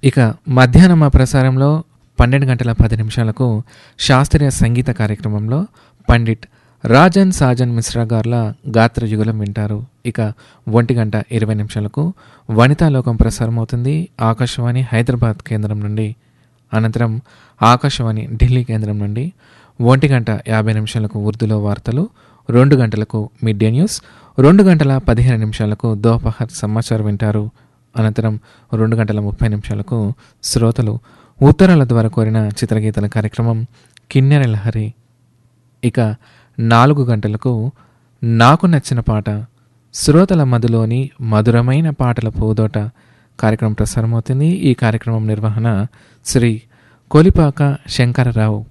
ఇక మధ్యాహ్నం మా ప్రసారంలో పన్నెండు గంటల పది నిమిషాలకు శాస్త్రీయ సంగీత కార్యక్రమంలో పండిట్ రాజన్ సాజన్ మిశ్రా గార్ల గాత్ర యుగలం వింటారు ఇక ఒంటి గంట ఇరవై నిమిషాలకు వనితాలోకం ప్రసారం అవుతుంది ఆకాశవాణి హైదరాబాద్ కేంద్రం నుండి అనంతరం ఆకాశవాణి ఢిల్లీ కేంద్రం నుండి ఒంటి గంట యాభై నిమిషాలకు ఉర్దూలో వార్తలు రెండు గంటలకు మిడ్ డే న్యూస్ రెండు గంటల పదిహేను నిమిషాలకు దోపహర్ సమాచారం వింటారు అనంతరం రెండు గంటల ముప్పై నిమిషాలకు శ్రోతలు ఉత్తరాల ద్వారా కోరిన చిత్రగీతల కార్యక్రమం కిన్నెర లహరి ఇక నాలుగు గంటలకు నాకు నచ్చిన పాట శ్రోతల మధులోని మధురమైన పాటల పూదోట కార్యక్రమం ప్రసారమవుతుంది ఈ కార్యక్రమం నిర్వహణ శ్రీ కొలిపాక శంకరరావు